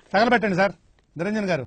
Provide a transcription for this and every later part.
తగలబెట్టండి sir Niranjan గారు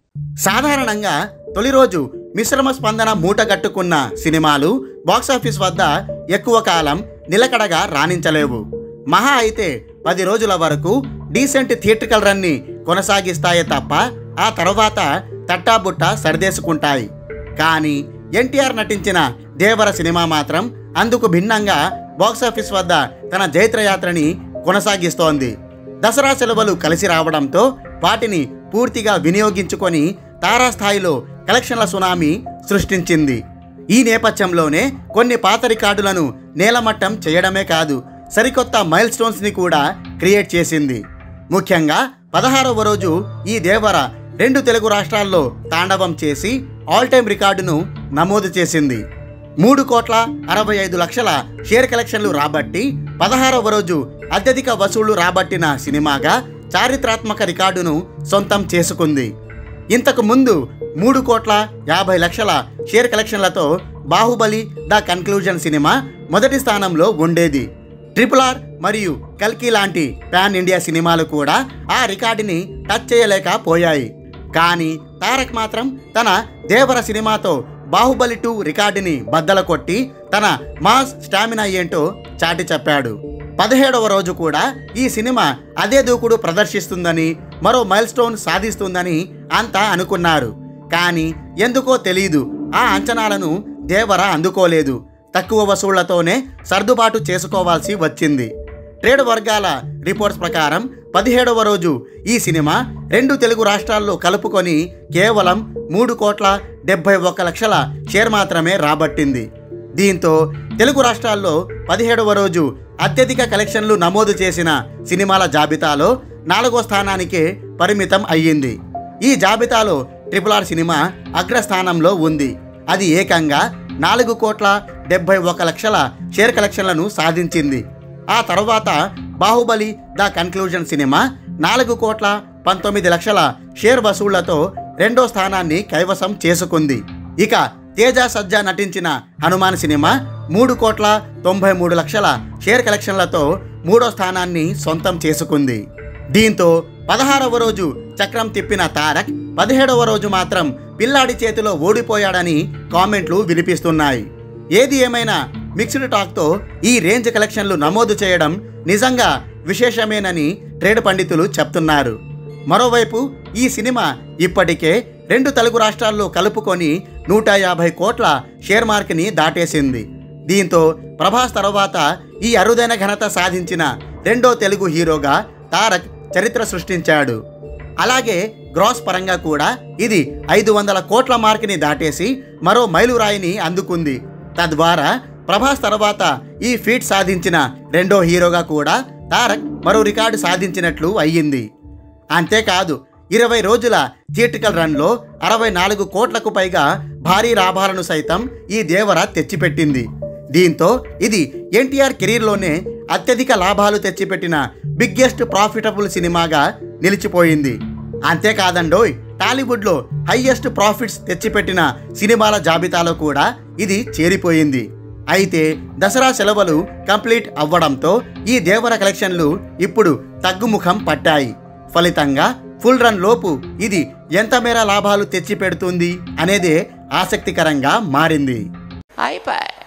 సాధారణంగా తొలి రోజు మిశ్రమ స్పందన మూటగట్టుకున్న సినిమాలు బాక్సాఫీస్ వద్ద ఎక్కువ కాలం నిలకడగా రాణించలేవు మహా అయితే పది రోజుల వరకు డీసెంట్ థియేట్రికల్ రన్ని కొనసాగిస్తాయే తప్ప ఆ తర్వాత తట్టాబుట్ట సరిదేసుకుంటాయి కానీ ఎన్టీఆర్ నటించిన దేవర సినిమా మాత్రం అందుకు భిన్నంగా బాక్సాఫీస్ వద్ద తన జైత్రయాత్రని కొనసాగిస్తోంది దసరా సెలవులు కలిసి రావడంతో వాటిని పూర్తిగా వినియోగించుకొని తారాస్థాయిలో కలెక్షన్ల సునామీ సృష్టించింది ఈ నేపథ్యంలోనే కొన్ని పాత రికార్డులను నేలమట్టం చేయడమే కాదు సరికొత్త మైల్ స్టోన్స్ని కూడా క్రియేట్ చేసింది ముఖ్యంగా పదహారవ రోజు ఈ దేవర రెండు తెలుగు రాష్ట్రాల్లో తాండవం చేసి ఆల్ టైమ్ రికార్డును నమోదు చేసింది మూడు కోట్ల అరవై ఐదు లక్షల షేర్ కలెక్షన్లు రాబట్టి పదహారవ రోజు అత్యధిక వసూళ్లు రాబట్టిన సినిమాగా చారిత్రాత్మక రికార్డును సొంతం చేసుకుంది ఇంతకు ముందు మూడు కోట్ల యాభై లక్షల షేర్ కలెక్షన్లతో బాహుబలి ద కన్క్లూజన్ సినిమా మొదటి స్థానంలో ఉండేది ట్రిపుల్ ఆర్ మరియు కల్కి లాంటి పాన్ ఇండియా సినిమాలు కూడా ఆ రికార్డుని టచ్ చేయలేకపోయాయి కానీ తారక్ మాత్రం తన దేవర సినిమాతో బాహుబలి టూ రికార్డుని బద్దల కొట్టి తన మాస్ స్టామినా ఏంటో చాటి చెప్పాడు పదిహేడవ రోజు కూడా ఈ సినిమా అదే దూకుడు ప్రదర్శిస్తుందని మరో మైల్ స్టోన్ సాధిస్తుందని అంతా అనుకున్నారు కానీ ఎందుకో తెలియదు ఆ అంచనాలను దేవర అందుకోలేదు తక్కువ వసూళ్లతోనే సర్దుబాటు చేసుకోవాల్సి వచ్చింది ట్రేడ్ వర్గాల రిపోర్ట్స్ ప్రకారం పదిహేడవ రోజు ఈ సినిమా రెండు తెలుగు రాష్ట్రాల్లో కలుపుకొని కేవలం మూడు కోట్ల డెబ్బై ఒక్క లక్షల షేర్ మాత్రమే రాబట్టింది దీంతో తెలుగు రాష్ట్రాల్లో పదిహేడవ రోజు అత్యధిక కలెక్షన్లు నమోదు చేసిన సినిమాల జాబితాలో నాలుగో స్థానానికే పరిమితం అయ్యింది ఈ జాబితాలో ట్రిపుల్ ఆర్ సినిమా అగ్రస్థానంలో ఉంది అది ఏకంగా నాలుగు కోట్ల డెబ్బై ఒక లక్షల షేర్ కలెక్షన్లను సాధించింది ఆ తర్వాత బాహుబలి ద కన్క్లూజన్ సినిమా నాలుగు కోట్ల పంతొమ్మిది లక్షల షేర్ వసూళ్లతో రెండో స్థానాన్ని కైవసం చేసుకుంది ఇక తేజ సజ్జా నటించిన హనుమాన్ సినిమా మూడు కోట్ల తొంభై మూడు లక్షల షేర్ కలెక్షన్లతో మూడో స్థానాన్ని సొంతం చేసుకుంది దీంతో పదహారవ రోజు చక్రం తిప్పిన తారక్ పదిహేడవ రోజు మాత్రం పిల్లాడి చేతిలో ఓడిపోయాడని కామెంట్లు వినిపిస్తున్నాయి ఏది ఏమైనా మిక్స్డ్ టాక్తో ఈ రేంజ్ కలెక్షన్లు నమోదు చేయడం నిజంగా విశేషమేనని ట్రేడ్ పండితులు చెప్తున్నారు మరోవైపు ఈ సినిమా ఇప్పటికే రెండు తెలుగు రాష్ట్రాల్లో కలుపుకొని నూట యాభై కోట్ల షేర్ మార్క్ని దాటేసింది దీంతో ప్రభాస్ తర్వాత ఈ అరుదైన ఘనత సాధించిన రెండో తెలుగు హీరోగా తారక్ చరిత్ర సృష్టించాడు అలాగే గ్రాస్ పరంగా కూడా ఇది ఐదు వందల కోట్ల మార్కుని దాటేసి మరో మైలురాయిని అందుకుంది తద్వారా ప్రభాస్ తర్వాత ఈ ఫీట్ సాధించిన రెండో హీరోగా కూడా తారక్ మరో రికార్డు సాధించినట్లు అయ్యింది అంతేకాదు ఇరవై రోజుల థియేట్రికల్ రన్లో అరవై నాలుగు కోట్లకు పైగా భారీ లాభాలను సైతం ఈ దేవర తెచ్చిపెట్టింది దీంతో ఇది ఎన్టీఆర్ కెరీర్లోనే అత్యధిక లాభాలు తెచ్చిపెట్టిన బిగ్గెస్ట్ ప్రాఫిటబుల్ సినిమాగా నిలిచిపోయింది అంతేకాదండోయ్ టాలీవుడ్లో హైయెస్ట్ ప్రాఫిట్స్ తెచ్చిపెట్టిన సినిమాల జాబితాలో కూడా ఇది చేరిపోయింది అయితే దసరా సెలవులు కంప్లీట్ అవ్వడంతో ఈ దేవర కలెక్షన్లు ఇప్పుడు తగ్గుముఖం పట్టాయి ఫలితంగా ఫుల్ రన్ లోపు ఇది ఎంత మేర లాభాలు తెచ్చిపెడుతుంది అనేదే ఆసక్తికరంగా మారింది అయిపోయి